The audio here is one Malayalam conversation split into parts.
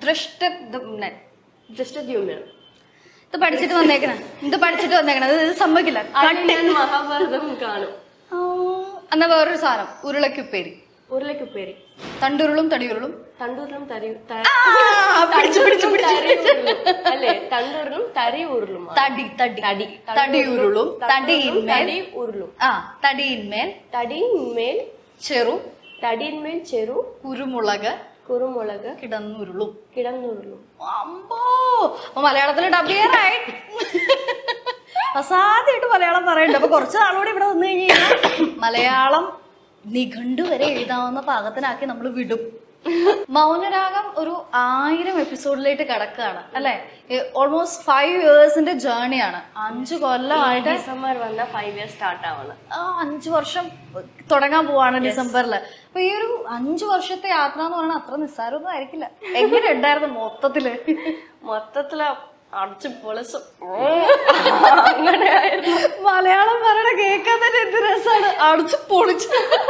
ദൃഷ്ട ദൃഷ്ടദ്യുമ്നൻ ഇത് പഠിച്ചിട്ട് വന്നേക്കണ ഇത് പഠിച്ചിട്ട് വന്നേക്കണ ഇത് ഇത് സംഭവിക്കില്ല അതിൽ ഞാൻ മഹാഭാരതം കാണും ആ, എന്നാ വേറൊരു സാധനം ഉരുളക്കുപ്പേരി ഉരുളക്കുപ്പേരി തണ്ടുരുളും തടിയുരുളും തണ്ടൂരിലും തരി ത- പിടിച്ചു പിടിച്ചു പിടിച്ചു തരി ഉരുളും. അല്ലേ തണ്ടൂരിലും തരി ഉരുളും തടി തടി തടി തടിയുരുളും തടിയിന്മേൽ തടി ഉരുളും ആ തടിയിന്മേൽ തടിയിന്മേൽ ചെറു തടിയിന്മേൽ ചെറു കുരുമുളക് കുരുമുളക് കിടന്നുരുളും കിടന്നുരുളും അമ്പോ അപ്പൊ മലയാളത്തിൽ ഡബ് ചെയ്യാറായി അസാധ്യമായിട്ട് മലയാളം പറയുന്നുണ്ട് അപ്പൊ കുറച്ച് നാളുകൂടി ഇവിടെ വന്നു കഴിഞ്ഞാൽ മലയാളം നിഘണ്ടു വരെ എഴുതാവുന്ന പാകത്തിനാക്കി നമ്മൾ വിടും മൗനരാഗം ഒരു ആയിരം എപ്പിസോഡിലേക്ക് കിടക്കുകയാണ് അല്ലെ ഓൾമോസ്റ്റ് ഫൈവ് ഇയേഴ്സിന്റെ ജേർണിയാണ് അഞ്ചു കൊല്ലമായിട്ട് ഡിസംബർ വന്ന ഫൈവ് ഇയർ സ്റ്റാർട്ട് ആവണം ആ അഞ്ചു വർഷം തുടങ്ങാൻ പോവാണ് ഡിസംബറിൽ അപ്പൊ ഈ ഒരു അഞ്ചു വർഷത്തെ യാത്ര എന്ന് പറയുന്നത് അത്ര നിസ്സാരമൊന്നും ആയിരിക്കില്ല എങ്ങനെ ഉണ്ടായിരുന്നു മൊത്തത്തില് മൊത്തത്തില് അടച്ചു പൊളിച്ചു അങ്ങനെയായിരുന്നു മലയാളം പറയണ കേൾക്കാൻ തന്നെ എന്ത് രസമാണ് അടിച്ചു പൊളിച്ചു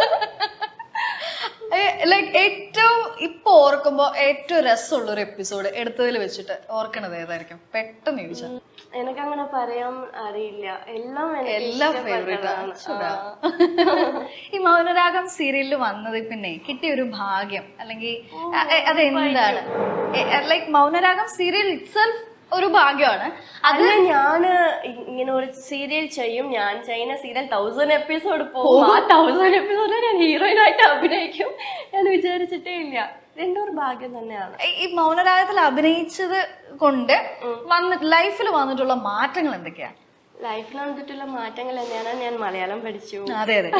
ലൈക്ക് ഏറ്റവും ഇപ്പൊ ഓർക്കുമ്പോ ഏറ്റവും രസമുള്ള ഒരു എപ്പിസോഡ് എടുത്തതിൽ വെച്ചിട്ട് ഓർക്കണത് ഏതായിരിക്കും പെട്ടെന്ന് ചോദിച്ചാൽ എനിക്കങ്ങനെ പറയാൻ അറിയില്ല എല്ലാം എനിക്ക് എല്ലാം ഫേവറേറ്റ് ഇഷ്ടപ്പെട്ടതാണ്. ഈ മൗനരാഗം സീരിയലിൽ വന്നത് പിന്നെ കിട്ടിയ ഒരു ഭാഗ്യം അല്ലെങ്കിൽ അ- അ- അതെന്താണ് ലൈക്ക് മൗനരാഗം സീരിയൽ ഇറ്റ്സെൽഫ് ഒരു ഭാഗ്യമാണ് അല്ല ഞാന് ഇ- ഇങ്ങനെ ഒരു സീരിയൽ ചെയ്യും ഞാൻ ചെയ്യുന്ന സീരിയൽ തൗസൻഡ് എപ്പിസോഡ് പോകും ആ തൗസൻഡ് എപ്പിസോഡിൽ ഞാൻ ഹീറോയിൻ ആയിട്ട് അഭിനയിക്കും ഞാൻ വിചാരിച്ചിട്ടേ ഇല്ല ഇതെന്റെ ഒരു ഭാഗ്യം തന്നെയാണ് ഈ- ഈ മൗനരാഗത്തിൽ അഭിനയിച്ചത് കൊണ്ട് വന്ന് ലൈഫിൽ വന്നിട്ടുള്ള മാറ്റങ്ങൾ എന്തൊക്കെയാ ലൈഫിൽ വന്നിട്ടുള്ള മാറ്റങ്ങൾ തന്നെയാണ് ഞാൻ മലയാളം പഠിച്ചു അതെ അതെ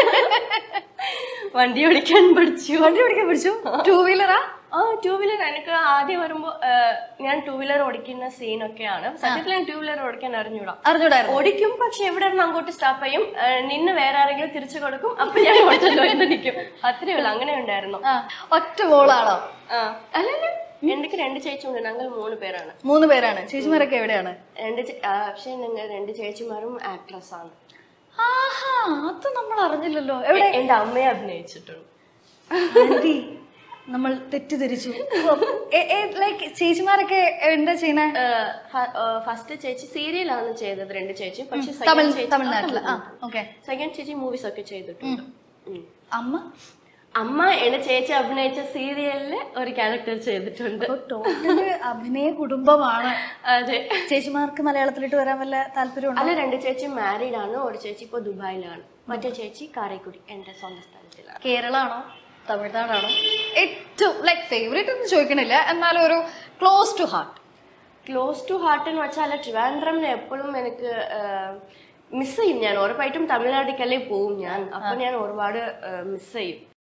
വണ്ടി ഓടിക്കാൻ പഠിച്ചു വണ്ടി ഓടിക്കാൻ പിടിച്ചു ടൂ വീലറാ ആ ടൂ വീലർ എനിക്ക് ആദ്യം വരുമ്പോ ആ, ഞാൻ ടൂ വീലർ ഓടിക്കുന്ന സീനൊക്കെയാണ് സത്യത്തിൽ ഞാൻ ടൂ വീലർ ഓടിക്കാൻ അറിഞ്ഞൂടാ അറിഞ്ഞൂടായിരുന്നു ഓടിക്കും പക്ഷെ എവിടെ നിന്ന് അങ്ങോട്ട് സ്റ്റോപ്പ് ചെയ്യും ആ, നിന്ന് വേറെ ആരെങ്കിലും തിരിച്ചു കൊടുക്കും അപ്പൊ ഞാൻ ഓടിച്ചു നിൽക്കും അത്രേ ഉള്ളൂ അങ്ങനെ ഉണ്ടായിരുന്നു ആ ഒറ്റ മോളാണോ ആ അല്ലല്ല എനിക്ക് രണ്ട് ചേച്ചിയുണ്ട് ഞങ്ങൾ മൂന്ന് പേരാണ് മൂന്ന് പേരാണ് ചേച്ചിമാരൊക്കെ എവിടെയാണ് രണ്ട് ചേ- ആ, പക്ഷെ ഞങ്ങൾ രണ്ട് ചേച്ചിമാരും ആക്ട്രസ് ആണ് ആഹാ അത് നമ്മൾ അറിഞ്ഞില്ലല്ലോ എവിടെ എന്റെ അമ്മയെ അഭിനയിച്ചിട്ടുണ്ട് ആന്റി നമ്മൾ തെറ്റിദ്ധരിച്ചു ലൈക്ക് ചേച്ചിമാരൊക്കെ എന്താ ചെയ്യണേ ഫസ്റ്റ് ചേച്ചി സീരിയലാണ് ചെയ്തത് രണ്ട് ചേച്ചി പക്ഷെ തമിഴ് തമിഴ്നാട്ടില് ആ ഓക്കെ സെക്കൻഡ് ചേച്ചി മൂവീസ് ഒക്കെ ചെയ്തിട്ടുണ്ട് ഉം. അമ്മ അമ്മ എന്റെ ചേച്ചി അഭിനയിച്ച സീരിയലില് ഒരു ക്യാരക്ടർ ചെയ്തിട്ടുണ്ട് ടോട്ടല് അഭിനയ കുടുംബമാണ് അതെ ചേച്ചിമാർക്ക് മലയാളത്തിലിട്ട് വരാൻ വല്ല താല്പര്യമുണ്ടോ അല്ല രണ്ട് ചേച്ചി മാരീഡ് ആണ് ഒരു ചേച്ചി ഇപ്പൊ ദുബായിലാണ് മറ്റേ ചേച്ചി കാരക്കുടി എന്റെ സ്വന്തം സ്ഥലത്തിലാണ് കേരളാണോ തമിഴ്നാടാണോ ഏറ്റവും ലൈക്ക് ഫേവറേറ്റ് ഒന്നും ചോദിക്കണില്ല എന്നാലും ഒരു close to heart close to heart എന്ന് വെച്ചാൽ ട്രിവാൻഡ്രം എപ്പോഴും എനിക്ക് മിസ് ചെയ്യും ഞാൻ ഉറപ്പായിട്ടും തമിഴ്നാട്ടിലേക്കല്ലേ പോവും ഞാൻ അപ്പൊ ഞാൻ ഒരുപാട് മിസ് ചെയ്യും